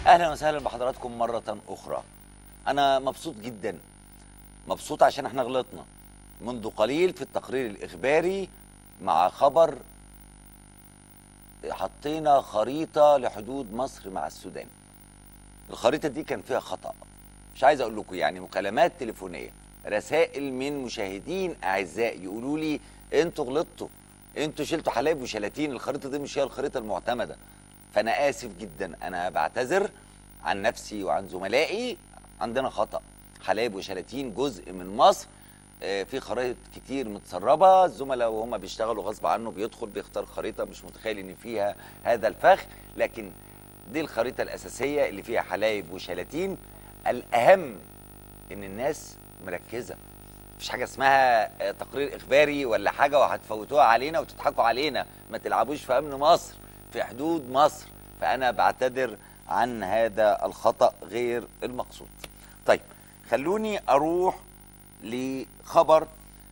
اهلا وسهلا بحضراتكم مره اخرى انا مبسوط جدا مبسوط عشان احنا غلطنا منذ قليل في التقرير الاخباري مع خبر حطينا خريطه لحدود مصر مع السودان الخريطه دي كان فيها خطا مش عايز اقول لكم يعني مكالمات تليفونيه رسائل من مشاهدين اعزاء يقولوا لي انتوا غلطتوا انتوا شلتوا حلايب وشلاتين الخريطه دي مش هي الخريطه المعتمده فانا اسف جدا انا بعتذر عن نفسي وعن زملائي عندنا خطا حلايب وشلاتين جزء من مصر آه، في خرائط كتير متسربه الزملاء وهم بيشتغلوا غصب عنه بيدخل بيختار خريطه مش متخيل ان فيها هذا الفخ لكن دي الخريطه الاساسيه اللي فيها حلايب وشلاتين الاهم ان الناس مركزه مفيش حاجه اسمها آه، تقرير اخباري ولا حاجه وهتفوتوها علينا وتضحكوا علينا ما تلعبوش في امن مصر في حدود مصر فانا بعتذر عن هذا الخطا غير المقصود طيب خلوني اروح لخبر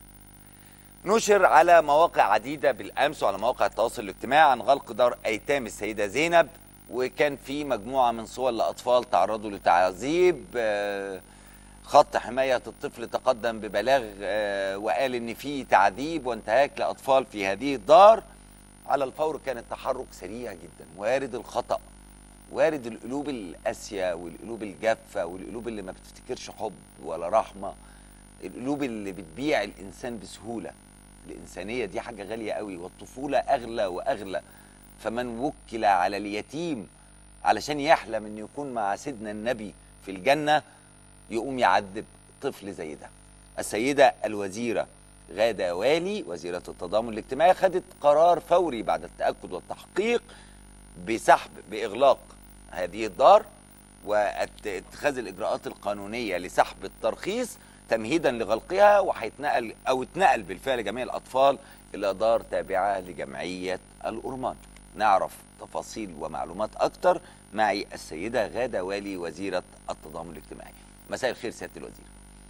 نشر على مواقع عديده بالامس وعلى مواقع التواصل الاجتماعي عن غلق دار ايتام السيده زينب وكان في مجموعه من صور لاطفال تعرضوا لتعذيب آه، خط حمايه الطفل تقدم ببلاغ آه، وقال ان في تعذيب وانتهاك لاطفال في هذه الدار على الفور كان التحرك سريع جدا وارد الخطا وارد القلوب القاسيه والقلوب الجافه والقلوب اللي ما بتفتكرش حب ولا رحمه القلوب اللي بتبيع الانسان بسهوله الانسانيه دي حاجه غاليه قوي والطفوله اغلى واغلى فمن وكل على اليتيم علشان يحلم انه يكون مع سيدنا النبي في الجنه يقوم يعذب طفل زي ده السيده الوزيره غاده والي وزيره التضامن الاجتماعي خدت قرار فوري بعد التاكد والتحقيق بسحب باغلاق هذه الدار واتخاذ الاجراءات القانونيه لسحب الترخيص تمهيدا لغلقها وهيتنقل او اتنقل بالفعل جميع الاطفال الى دار تابعه لجمعيه الأورمان نعرف تفاصيل ومعلومات اكتر معي السيده غاده والي وزيره التضامن الاجتماعي مساء الخير سياده الوزير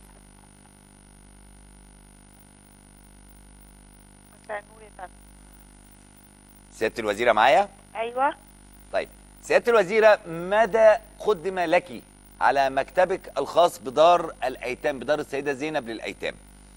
مساء النور يا فندم سياده الوزيره معايا ايوه طيب سياده الوزيره ماذا قدم لك على مكتبك الخاص بدار الايتام بدار السيده زينب للايتام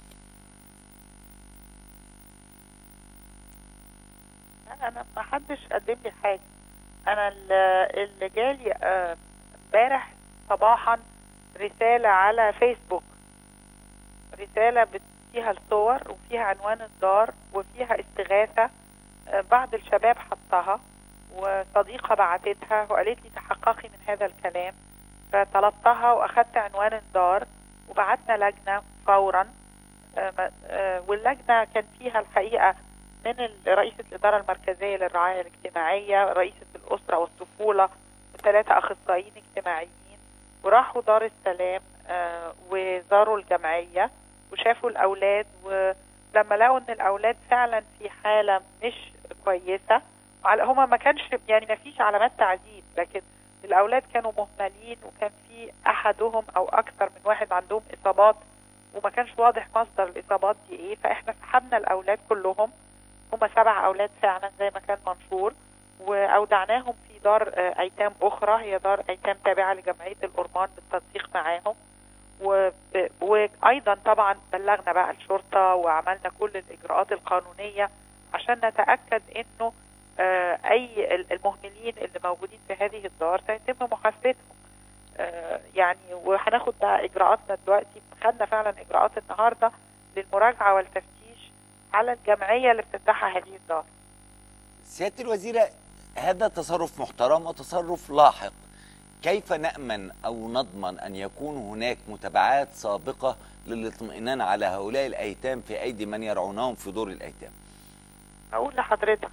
لا، انا ما حدش قدم لي حاجه انا ال- اللي جالي آه، امبارح صباحا رساله على فيسبوك رساله بت- فيها الصور وفيها عنوان الدار وفيها استغاثه آه، بعض الشباب حطها وصديقه بعتتها وقالت لي تحققي من هذا الكلام فطلبتها واخدت عنوان الدار وبعتنا لجنه فورا آه، م- آه، واللجنه كان فيها الحقيقه من ال- رئيسة الإدارة المركزية للرعاية الاجتماعية رئيسة الأسرة والطفولة وثلاثة أخصائيين اجتماعيين وراحوا دار السلام آه، وزاروا الجمعية وشافوا الأولاد ولما لقوا إن الأولاد فعلا في حالة مش كويسة وعلى- هما ما كانش يعني ما فيش علامات تعذيب لكن الأولاد كانوا مهملين وكان في أحدهم أو أكثر من واحد عندهم إصابات وما كانش واضح مصدر الإصابات دي إيه فإحنا سحبنا الأولاد كلهم هم سبع أولاد فعلا زي ما كان منشور وأودعناهم في دار آه، أيتام أخرى هي دار أيتام تابعة لجمعية الأورمان بالتنسيق معاهم و- وأيضا طبعا بلغنا بقى الشرطة وعملنا كل الإجراءات القانونية عشان نتأكد إنه آه، أي ال- المهملين اللي موجودين في هذه الدار سيتم محاسبتهم آه، يعني وهناخد بقى إجراءاتنا دلوقتي خدنا فعلا إجراءات النهاردة للمراجعة والتفتيش على الجمعية اللي بتفتحها هذه الدار سياده الوزيره هذا تصرف محترم وتصرف لاحق كيف نامن او نضمن ان يكون هناك متابعات سابقه للاطمئنان على هؤلاء الايتام في ايدي من يرعونهم في دور الايتام أقول لحضرتك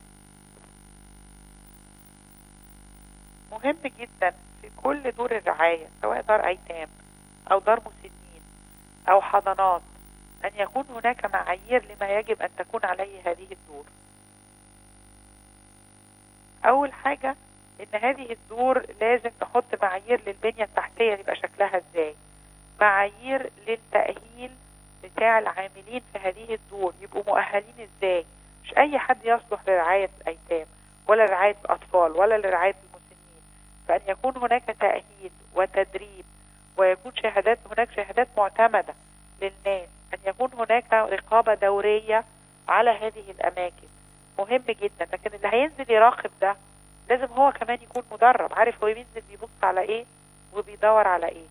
مهم جدا في كل دور الرعاية سواء دار أيتام أو دار مسنين أو حضانات أن يكون هناك معايير لما يجب أن تكون عليه هذه الدور أول حاجة إن هذه الدور لازم تحط معايير للبنية التحتية يبقى شكلها إزاي معايير للتأهيل بتاع العاملين في هذه الدور يبقوا مؤهلين إزاي مش أي حد يصلح لرعاية الأيتام ولا لرعاية الأطفال ولا لرعاية المسنين فان يكون هناك تاهيل وتدريب ويكون شهادات هناك شهادات معتمده للناس ان يكون هناك رقابه دوريه على هذه الاماكن مهم جدا لكن اللي هينزل يراقب ده لازم هو كمان يكون مدرب عارف هو بينزل بيبص على ايه وبيدور على ايه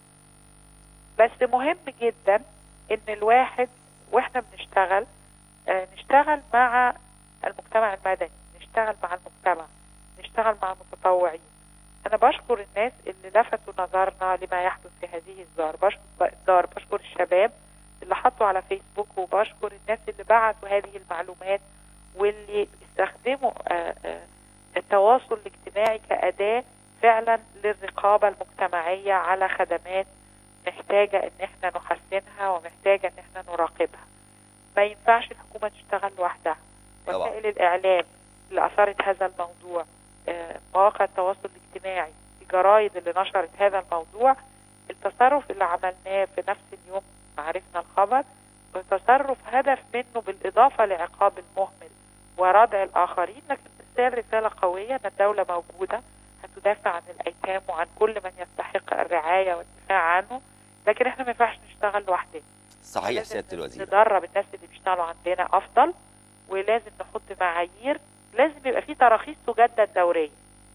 بس مهم جدا ان الواحد واحنا بنشتغل آه نشتغل مع المجتمع المدني نشتغل مع المجتمع نشتغل مع المتطوعين انا بشكر الناس اللي لفتوا نظرنا لما يحدث في هذه الدار بشكر الدار بشكر الشباب اللي حطوا على فيسبوك وبشكر الناس اللي بعتوا هذه المعلومات واللي استخدموا آآ آآ التواصل الاجتماعي كأداة فعلا للرقابة المجتمعية على خدمات محتاجة ان احنا نحسنها ومحتاجة ان احنا نراقبها ما ينفعش الحكومة تشتغل لوحدها وسائل الاعلام اللي اثارت هذا الموضوع مواقع التواصل الاجتماعي الجرايد اللي نشرت هذا الموضوع التصرف اللي عملناه في نفس اليوم عرفنا الخبر وتصرف هدف منه بالإضافة لعقاب المهمل وردع الآخرين لكن رسالة رسالة قوية أن الدولة موجودة هتدافع عن الأيتام وعن كل من يستحق الرعاية والدفاع عنه لكن احنا ما ينفعش نشتغل لوحدنا صحيح سيادة الوزير ندرب الناس اللي بيشتغلوا عندنا أفضل ولازم نحط معايير لازم يبقى في تراخيص تجدد دوريا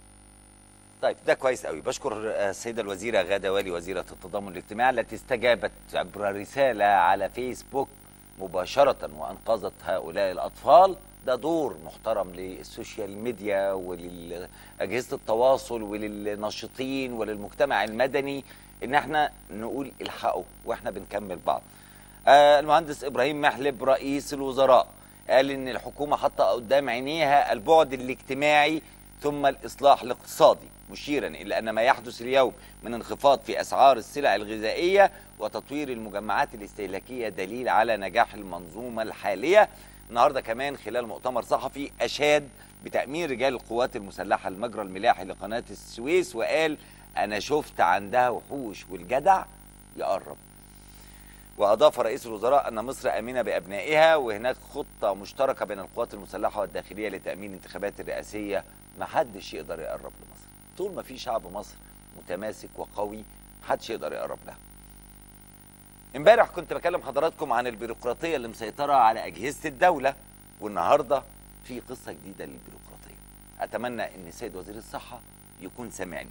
طيب ده كويس قوي بشكر السيده الوزيره غاده والي وزيره التضامن الاجتماعي التي استجابت عبر رساله على فيسبوك مباشره وانقذت هؤلاء الاطفال ده دور محترم للسوشيال ميديا ولأجهزة التواصل وللناشطين وللمجتمع المدني ان احنا نقول الحقوا واحنا بنكمل بعض آه المهندس ابراهيم محلب رئيس الوزراء قال ان الحكومه حاطه قدام عينيها البعد الاجتماعي ثم الاصلاح الاقتصادي مشيرا الى ان ما يحدث اليوم من انخفاض في اسعار السلع الغذائيه وتطوير المجمعات الاستهلاكيه دليل على نجاح المنظومه الحاليه النهارده كمان خلال مؤتمر صحفي اشاد بتامين رجال القوات المسلحه المجرى الملاحي لقناه السويس وقال انا شفت عندها وحوش والجدع يقرب واضاف رئيس الوزراء ان مصر امنه بابنائها وهناك خطه مشتركه بين القوات المسلحه والداخليه لتامين الانتخابات الرئاسيه ما حدش يقدر يقرب لمصر طول ما في شعب مصر متماسك وقوي محدش يقدر يقرب لها امبارح كنت بكلم حضراتكم عن البيروقراطيه اللي مسيطره على اجهزه الدوله والنهارده في قصه جديده للبيروقراطيه اتمنى ان السيد وزير الصحه يكون سامعني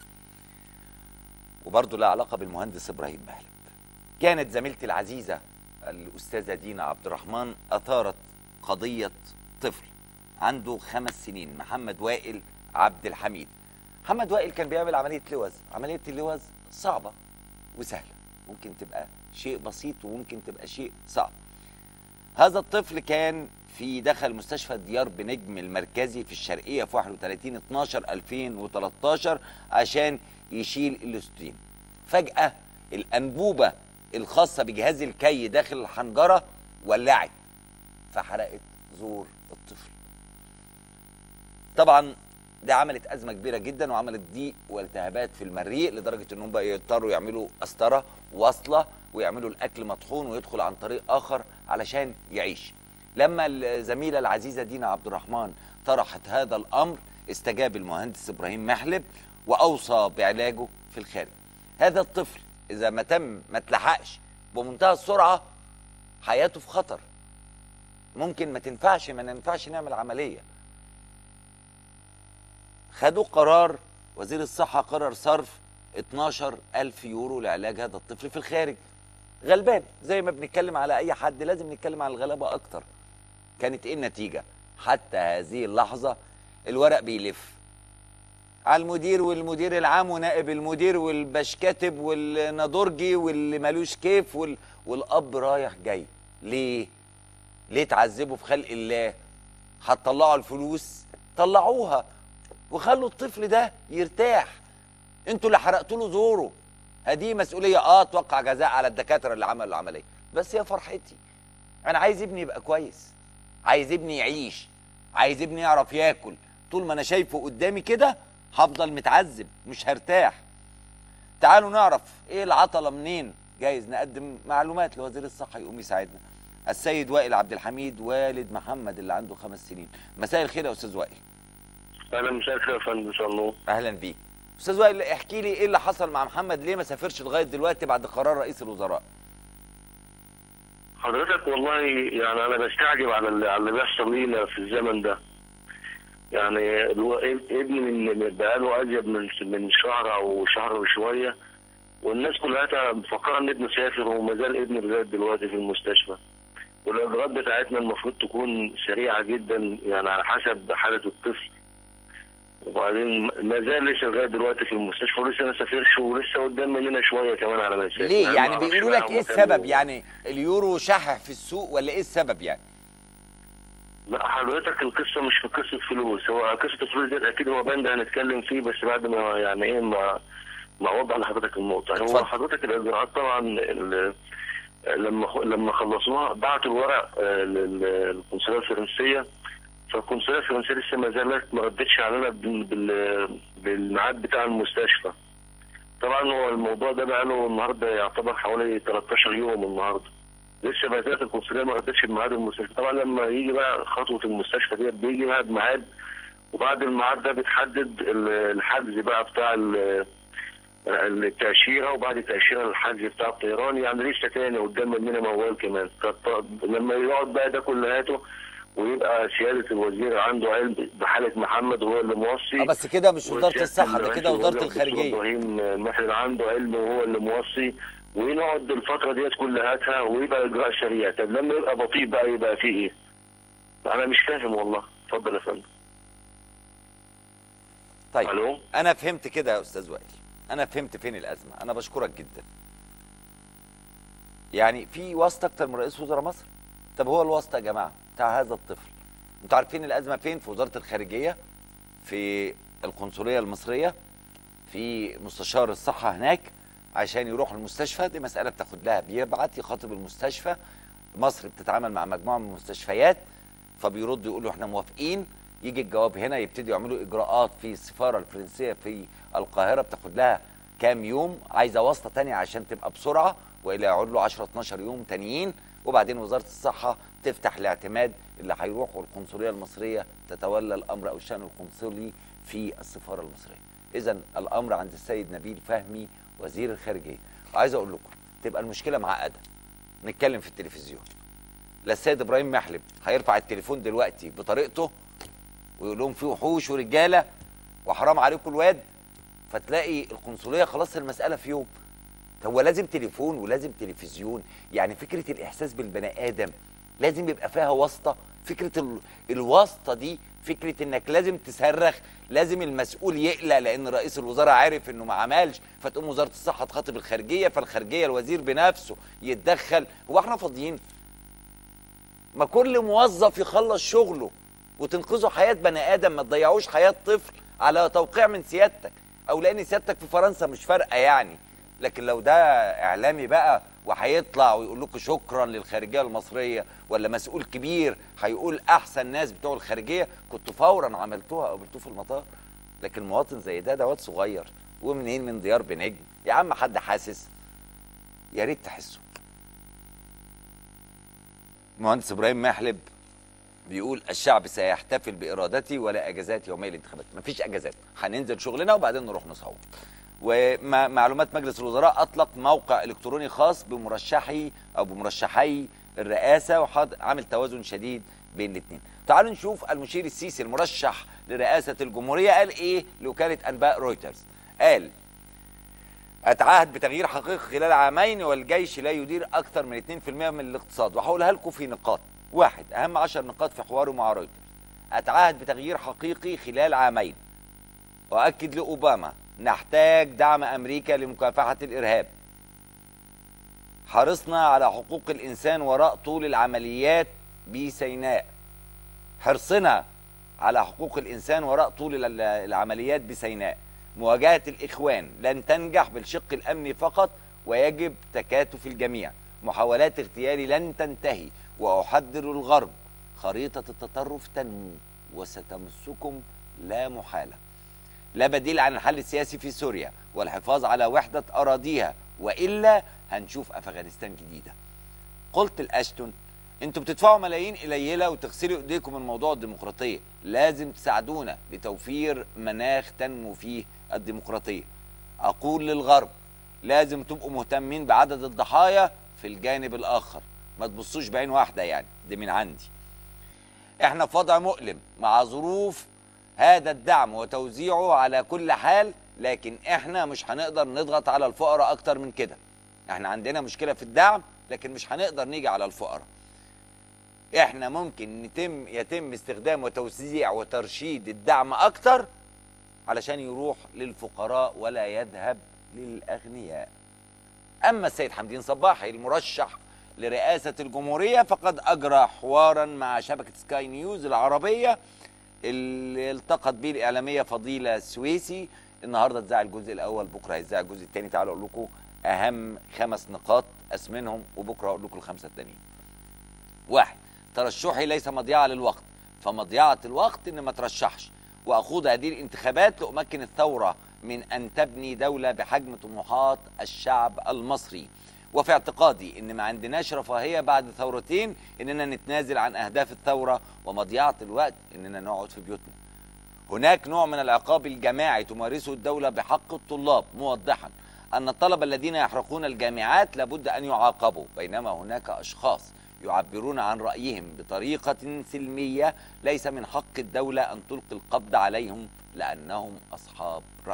وبرضه لها علاقه بالمهندس ابراهيم مهلب كانت زميلتي العزيزه الاستاذه دينا عبد الرحمن اثارت قضيه طفل عنده خمس سنين محمد وائل عبد الحميد محمد وائل كان بيعمل عمليه لوز عمليه اللوز صعبه وسهله ممكن تبقى شيء بسيط وممكن تبقى شيء صعب هذا الطفل كان في دخل مستشفى ديار بنجم المركزي في الشرقيه في 31 12 2013 عشان يشيل الاستين فجاه الانبوبه الخاصه بجهاز الكي داخل الحنجره ولعت فحرقت زور الطفل طبعا دي عملت ازمه كبيره جدا وعملت ضيق والتهابات في المريء لدرجه انهم بقى يضطروا يعملوا قسطره واصله ويعملوا الاكل مطحون ويدخل عن طريق اخر علشان يعيش لما الزميله العزيزه دينا عبد الرحمن طرحت هذا الامر استجاب المهندس ابراهيم محلب واوصى بعلاجه في الخارج هذا الطفل اذا ما تم ما اتلحقش بمنتهى السرعه حياته في خطر ممكن ما تنفعش ما ننفعش نعمل عمليه خدوا قرار وزير الصحة قرر صرف 12 ألف يورو لعلاج هذا الطفل في الخارج غلبان زي ما بنتكلم على أي حد لازم نتكلم على الغلابة أكتر كانت إيه النتيجة حتى هذه اللحظة الورق بيلف على المدير والمدير العام ونائب المدير والبشكاتب والنادرجي واللي مالوش كيف وال... والأب رايح جاي ليه؟ ليه تعذبوا في خلق الله؟ هتطلعوا الفلوس طلعوها وخلوا الطفل ده يرتاح انتوا اللي حرقتوا له زوره هذه مسؤوليه اه توقع جزاء على الدكاتره اللي عملوا العمليه بس يا فرحتي انا عايز ابني يبقى كويس عايز ابني يعيش عايز ابني يعرف ياكل طول ما انا شايفه قدامي كده هفضل متعذب مش هرتاح تعالوا نعرف ايه العطله منين جايز نقدم معلومات لوزير الصحه يقوم يساعدنا السيد وائل عبد الحميد والد محمد اللي عنده خمس سنين مساء الخير يا استاذ وائل اهلا مساء الخير يا فندم ان شاء الله اهلا بيك استاذ وائل احكي لي ايه اللي حصل مع محمد ليه ما سافرش لغايه دلوقتي بعد قرار رئيس الوزراء حضرتك والله يعني انا بستعجب على اللي, على اللي بيحصل لينا في الزمن ده يعني الو- ابني من من- بقاله ازيد من من شهر او شهر وشويه والناس كلها مفكره ان ابنه سافر وما زال ابني لغايه دلوقتي في المستشفى والاجراءات بتاعتنا المفروض تكون سريعه جدا يعني على حسب حاله الطفل وبعدين ما زال لسه لغايه دلوقتي في المستشفى ولسه ما سافرش ولسه قدام مننا شويه كمان على ما يسافر ليه أنا يعني ما أعرفش بيقولوا بقى لك هم ايه كانوا- السبب يعني اليورو شحح في السوق ولا ايه السبب يعني لا حضرتك القصه مش في قصه فلوس هو قصه الفلوس دي اكيد هو بند هنتكلم فيه بس بعد ما يعني ايه ما ما اوضح لحضرتك النقطه اتفضل. هو حضرتك الاجراءات طبعا ال- لما خ- لما خلصوها بعتوا الورق آه، لل- للقنصليه الفرنسيه فالقنصليه الفرنسيه لسه ما زالت ما ردتش علينا بال- بال- بالميعاد بتاع المستشفى طبعا هو الموضوع ده بقى له النهارده يعتبر حوالي 13 يوم النهارده لسه ما زالت القنصليه ما ردتش بميعاد المستشفى طبعا لما يجي بقى خطوه المستشفى ديت بيجي بقى بميعاد وبعد الميعاد ده بتحدد ال- الحجز بقى بتاع ال- التأشيرة وبعد التأشيرة الحجز بتاع الطيران يعني لسه تاني قدام مننا موال كمان فط- لما يقعد بقى ده كلياته ويبقى سيادة الوزير عنده علم بحالة محمد وهو اللي موصي اه بس كده مش وزاره وسيادة الصحه ده الرئيس كده وزاره الوزير الدكتور الخارجيه ابراهيم المحرر عنده علم وهو اللي موصي ونقعد الفتره ديت كلها ويبقى اجراء سريع طب لما يبقى بطيء بقى يبقى فيه ايه؟ انا مش فاهم والله اتفضل يا فندم طيب الو انا فهمت كده يا استاذ وائل انا فهمت فين الازمه انا بشكرك جدا يعني في واسطه اكتر من رئيس وزراء مصر طب هو الواسطه يا جماعه بتاع هذا الطفل انتوا عارفين الازمه فين في وزاره الخارجيه في القنصليه المصريه في مستشار الصحه هناك عشان يروح المستشفى دي مساله بتاخد لها بيبعت يخاطب المستشفى مصر بتتعامل مع مجموعه من المستشفيات فبيردوا يقولوا احنا موافقين يجي الجواب هنا يبتدوا يعملوا اجراءات في السفاره الفرنسيه في القاهره بتاخد لها كام يوم عايزه واسطه تانية عشان تبقى بسرعه والا يقعد له 10 12 يوم تانيين وبعدين وزاره الصحه تفتح الاعتماد اللي هيروح والقنصليه المصريه تتولى الامر او الشان القنصلي في السفاره المصريه. اذا الامر عند السيد نبيل فهمي وزير الخارجيه. وعايز اقول لكم تبقى المشكله معقده. نتكلم في التلفزيون. لا السيد ابراهيم محلب هيرفع التليفون دلوقتي بطريقته ويقول لهم في وحوش ورجاله وحرام عليكم الواد فتلاقي القنصليه خلاص المساله في يوم هو لازم تليفون ولازم تلفزيون يعني فكره الاحساس بالبني ادم لازم يبقى فيها واسطه فكره ال... الواسطه دي فكره انك لازم تصرخ لازم المسؤول يقلق لان رئيس الوزراء عارف انه ما عملش فتقوم وزاره الصحه تخاطب الخارجيه فالخارجيه الوزير بنفسه يتدخل هو احنا فاضيين ما كل موظف يخلص شغله وتنقذوا حياه بني ادم ما تضيعوش حياه طفل على توقيع من سيادتك او لان سيادتك في فرنسا مش فارقه يعني لكن لو ده اعلامي بقى وهيطلع ويقول لكم شكرا للخارجيه المصريه ولا مسؤول كبير هيقول احسن ناس بتوع الخارجيه كنتوا فورا عملتوها او قابلتوه في المطار لكن مواطن زي ده ده واد صغير ومنين من ديار بنجم يا عم حد حاسس يا ريت تحسه مهندس ابراهيم محلب بيقول الشعب سيحتفل بارادتي ولا اجازات يومي الانتخابات مفيش اجازات هننزل شغلنا وبعدين نروح نصوت ومعلومات مجلس الوزراء اطلق موقع الكتروني خاص بمرشحي او بمرشحي الرئاسه وعامل توازن شديد بين الاثنين تعالوا نشوف المشير السيسي المرشح لرئاسه الجمهوريه قال ايه لوكاله انباء رويترز قال اتعهد بتغيير حقيقي خلال عامين والجيش لا يدير اكثر من 2% من الاقتصاد وهقولها لكم في نقاط واحد اهم 10 نقاط في حواره مع رويترز اتعهد بتغيير حقيقي خلال عامين واكد لاوباما نحتاج دعم امريكا لمكافحه الارهاب حرصنا على حقوق الانسان وراء طول العمليات بسيناء حرصنا على حقوق الانسان وراء طول العمليات بسيناء مواجهه الاخوان لن تنجح بالشق الامني فقط ويجب تكاتف الجميع محاولات اغتيالي لن تنتهي واحذر الغرب خريطه التطرف تنمو وستمسكم لا محاله لا بديل عن الحل السياسي في سوريا والحفاظ على وحدة أراضيها وإلا هنشوف أفغانستان جديدة قلت لأشتون انتوا بتدفعوا ملايين قليلة وتغسلوا ايديكم من موضوع الديمقراطية لازم تساعدونا لتوفير مناخ تنمو فيه الديمقراطيه اقول للغرب لازم تبقوا مهتمين بعدد الضحايا في الجانب الاخر ما تبصوش بعين واحده يعني دي من عندي احنا في وضع مؤلم مع ظروف هذا الدعم وتوزيعه على كل حال لكن احنا مش هنقدر نضغط على الفقراء اكتر من كده احنا عندنا مشكله في الدعم لكن مش هنقدر نيجي على الفقراء احنا ممكن نتم يتم استخدام وتوزيع وترشيد الدعم اكتر علشان يروح للفقراء ولا يذهب للاغنياء اما السيد حمدين صباحي المرشح لرئاسه الجمهوريه فقد اجرى حوارا مع شبكه سكاي نيوز العربيه اللي التقط به الاعلاميه فضيله السويسي النهارده اتذاع الجزء الاول بكره هيتذاع الجزء الثاني تعالوا اقول لكم اهم خمس نقاط اسمنهم وبكره اقول لكم الخمسه التانيين واحد ترشحي ليس مضيعه للوقت فمضيعه الوقت ان ما ترشحش واخوض هذه الانتخابات لامكن الثوره من ان تبني دوله بحجم طموحات الشعب المصري وفي اعتقادي ان ما عندناش رفاهيه بعد ثورتين اننا نتنازل عن اهداف الثوره ومضيعه الوقت اننا نقعد في بيوتنا هناك نوع من العقاب الجماعي تمارسه الدوله بحق الطلاب موضحا ان الطلبه الذين يحرقون الجامعات لابد ان يعاقبوا بينما هناك اشخاص يعبرون عن رايهم بطريقه سلميه ليس من حق الدوله ان تلقي القبض عليهم لانهم اصحاب راي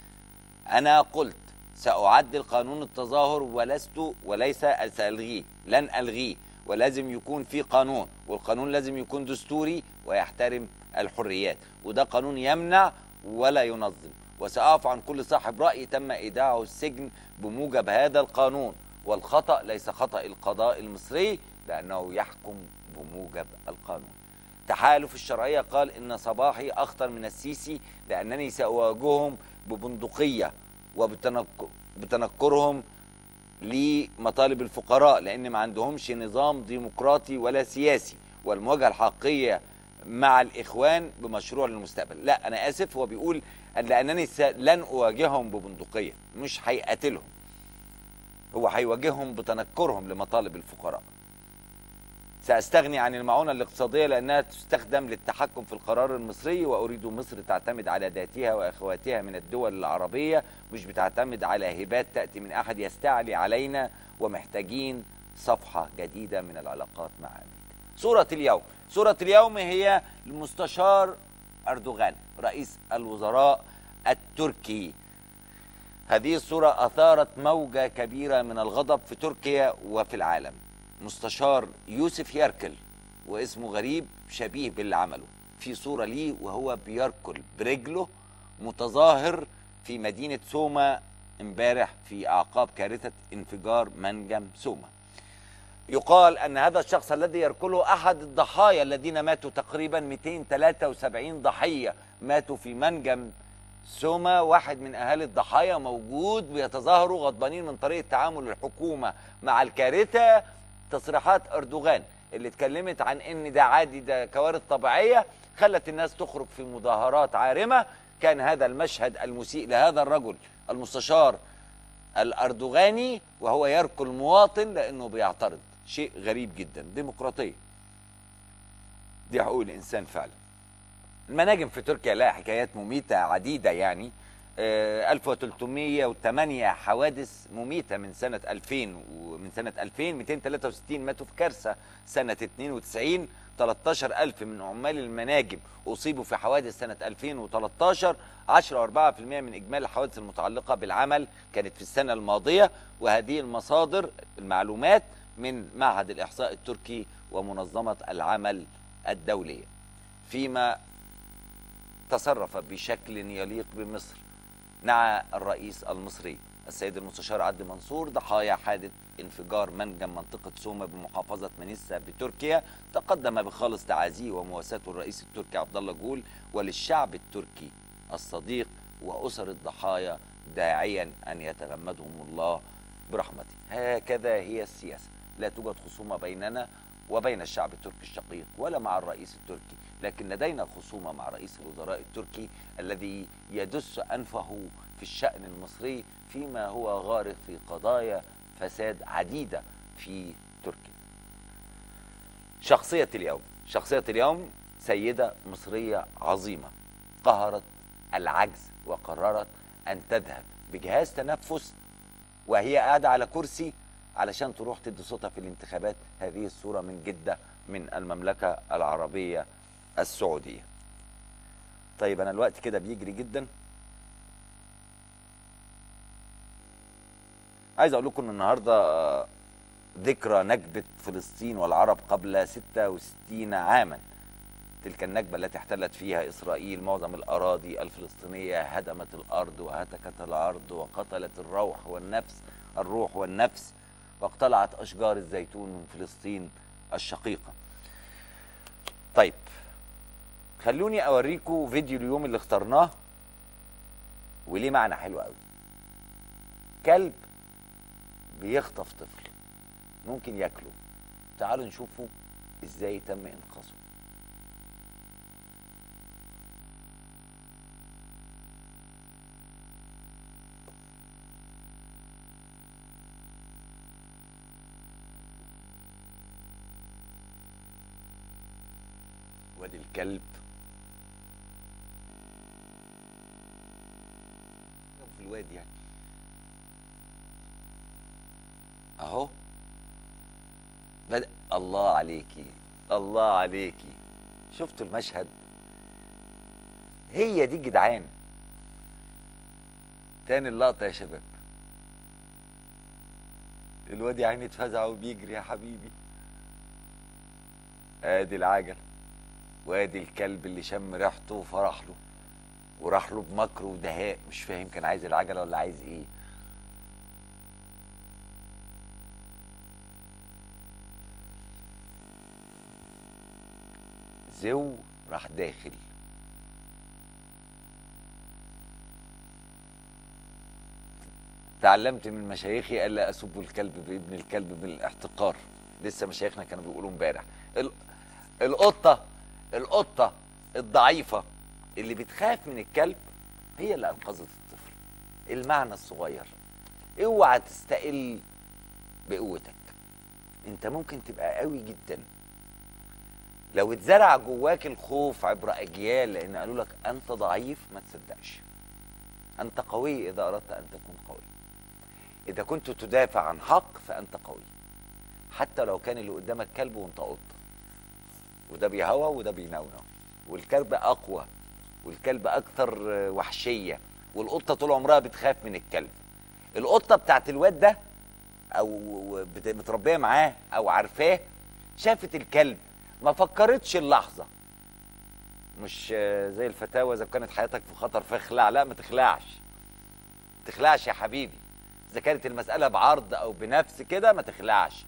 انا قلت ساعدل قانون التظاهر ولست وليس سالغيه لن الغيه ولازم يكون في قانون والقانون لازم يكون دستوري ويحترم الحريات وده قانون يمنع ولا ينظم وسأعفو عن كل صاحب رأي تم إيداعه السجن بموجب هذا القانون والخطأ ليس خطأ القضاء المصري لأنه يحكم بموجب القانون تحالف الشرعية قال إن صباحي أخطر من السيسي لأنني سأواجههم ببندقية وبتنكرهم لمطالب الفقراء لأن ما عندهمش نظام ديمقراطي ولا سياسي والمواجهة الحقيقية مع الإخوان بمشروع للمستقبل لا أنا آسف هو بيقول أن لأنني س- لن أواجههم ببندقية مش هيقاتلهم هو هيواجههم بتنكرهم لمطالب الفقراء سأستغني عن المعونة الاقتصادية لأنها تستخدم للتحكم في القرار المصري وأريد مصر تعتمد على ذاتها وأخواتها من الدول العربية مش بتعتمد على هبات تأتي من أحد يستعلي علينا ومحتاجين صفحة جديدة من العلاقات مع أمريكا صورة اليوم صورة اليوم هي المستشار أردوغان رئيس الوزراء التركي هذه الصورة أثارت موجة كبيرة من الغضب في تركيا وفي العالم مستشار يوسف يركل واسمه غريب شبيه باللي عمله في صورة ليه وهو بيركل برجله متظاهر في مدينة سوما امبارح في أعقاب كارثة انفجار منجم سوما يقال أن هذا الشخص الذي يركله أحد الضحايا الذين ماتوا تقريبا 273 ضحية ماتوا في منجم سوما واحد من أهالي الضحايا موجود بيتظاهروا غضبانين من طريقة تعامل الحكومة مع الكارثة تصريحات أردوغان اللي اتكلمت عن ان ده عادي ده كوارث طبيعيه خلت الناس تخرج في مظاهرات عارمه كان هذا المشهد المسيء لهذا الرجل المستشار الاردوغاني وهو يركل مواطن لانه بيعترض شيء غريب جدا ديمقراطيه دي حقوق الانسان فعلا المناجم في تركيا لها حكايات مميته عديده يعني آه، 1308 حوادث مميته من سنه 2000 ومن سنه 2000 263 ماتوا في كارثه سنه 92 13000 من عمال المناجم اصيبوا في حوادث سنه 2013 10 و4% من اجمالي الحوادث المتعلقه بالعمل كانت في السنه الماضيه وهذه المصادر المعلومات من معهد الاحصاء التركي ومنظمه العمل الدوليه فيما تصرف بشكل يليق بمصر نعى الرئيس المصري السيد المستشار عدلي منصور ضحايا حادث انفجار منجم منطقة سوما بمحافظة منيسا بتركيا تقدم بخالص تعازيه ومواساته الرئيس التركي عبد الله جول وللشعب التركي الصديق وأسر الضحايا داعيا أن يتغمدهم الله برحمته هكذا هي السياسة لا توجد خصومة بيننا وبين الشعب التركي الشقيق ولا مع الرئيس التركي لكن لدينا خصومة مع رئيس الوزراء التركي الذي يدس أنفه في الشأن المصري فيما هو غارق في قضايا فساد عديدة في تركيا شخصية اليوم شخصية اليوم سيدة مصرية عظيمة قهرت العجز وقررت ان تذهب بجهاز تنفس وهي قاعده على كرسي علشان تروح تدي صوتها في الانتخابات هذه الصوره من جده من المملكه العربيه السعوديه طيب انا الوقت كده بيجري جدا عايز اقول لكم ان النهارده آه، ذكرى نكبه فلسطين والعرب قبل 66 عاما تلك النكبه التي احتلت فيها اسرائيل معظم الاراضي الفلسطينيه هدمت الارض وهتكت الارض وقتلت الروح والنفس الروح والنفس واقتلعت اشجار الزيتون من فلسطين الشقيقه طيب خلوني اوريكم فيديو اليوم اللي اخترناه وليه معنى حلو قوي كلب بيخطف طفل ممكن ياكله تعالوا نشوفوا ازاي تم انقاذه وادي الكلب في الوادي يعني اهو بدأ الله عليكي الله عليكي شفتوا المشهد هي دي جدعان تاني اللقطة يا شباب الواد يا عيني اتفزع وبيجري يا حبيبي ادي العجل وادي الكلب اللي شم ريحته وفرح له وراح له بمكر ودهاء مش فاهم كان عايز العجله ولا عايز ايه زو راح داخل تعلمت من مشايخي الا اسب الكلب بابن الكلب بالاحتقار لسه مشايخنا كانوا بيقولوا امبارح ال- القطه القطه الضعيفه اللي بتخاف من الكلب هي اللي انقذت الطفل المعنى الصغير اوعى تستقل بقوتك انت ممكن تبقى قوي جدا لو اتزرع جواك الخوف عبر اجيال لان قالوا لك انت ضعيف ما تصدقش انت قوي اذا اردت ان تكون قوي اذا كنت تدافع عن حق فانت قوي حتى لو كان اللي قدامك كلب وانت قطه وده بيهوى وده بينونو والكلب اقوى والكلب اكثر وحشيه والقطه طول عمرها بتخاف من الكلب القطه بتاعت الواد ده او بت- متربيه معاه او عارفاه شافت الكلب ما فكرتش اللحظه مش آه، زي الفتاوى اذا كانت حياتك في خطر فاخلع لا ما تخلعش تخلعش يا حبيبي اذا كانت المساله بعرض او بنفس كده ما تخلعش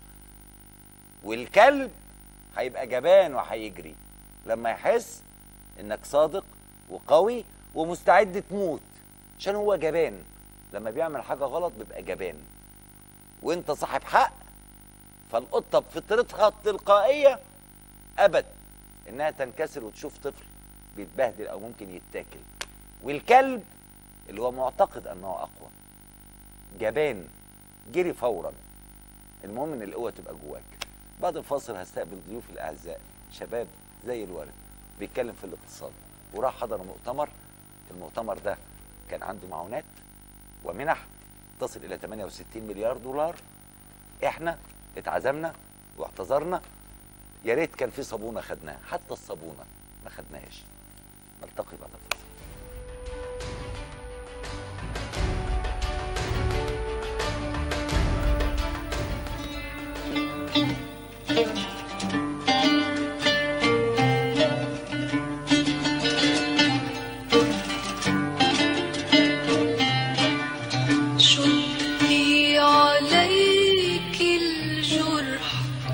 والكلب هيبقى جبان وهيجري لما يحس انك صادق وقوي ومستعد تموت عشان هو جبان لما بيعمل حاجه غلط بيبقى جبان وانت صاحب حق فالقطه بفطرتها التلقائيه ابد انها تنكسر وتشوف طفل بيتبهدل او ممكن يتاكل والكلب اللي هو معتقد انه اقوى جبان جري فورا المهم ان القوه تبقى جواك بعد الفاصل هستقبل ضيوفي الاعزاء شباب زي الورد بيتكلم في الاقتصاد وراح حضر مؤتمر المؤتمر ده كان عنده معونات ومنح تصل الى 68 مليار دولار احنا اتعزمنا واعتذرنا يا ريت كان في صابونه خدناها حتى الصابونه ما خدناهاش نلتقي بعد الفاصل شدي عليك الجرح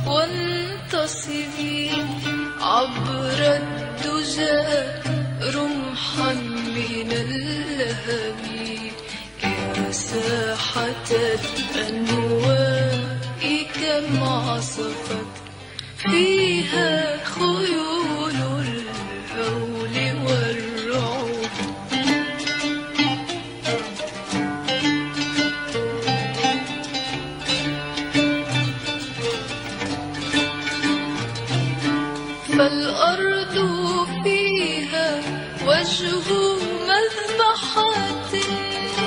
وانتصبي عبر الدجى رمحا من اللهب يا ساحة الأنواء كم عصفت فيها خيول الهول والرعب فالأرض فيها وجه مذبحة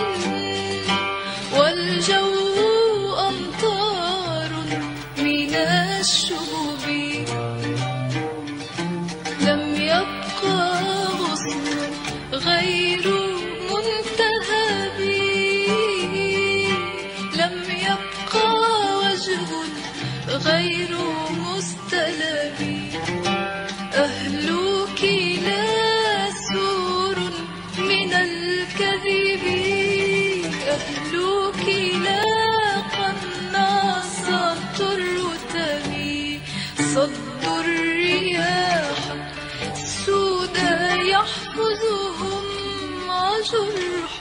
ملوك لاقا ناصت الرتب صدوا الرياح سودا يحفظهم جرح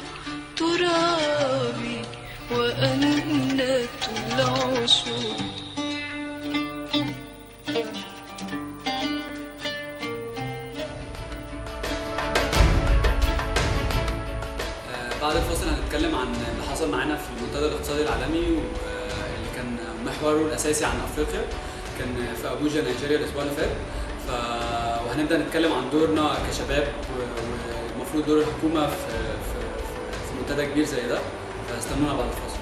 ترابي وأنة العشب آه، بعد الفاصل هنتكلم عن اللي حصل معانا في المنتدى الاقتصادي العالمي واللي كان محوره الاساسي عن افريقيا كان في ابوجا نيجيريا الاسبوع اللي فات ف... وهنبدا نتكلم عن دورنا كشباب و- والمفروض دور الحكومه في في في- في منتدى كبير زي ده فاستنونا بعد الفاصل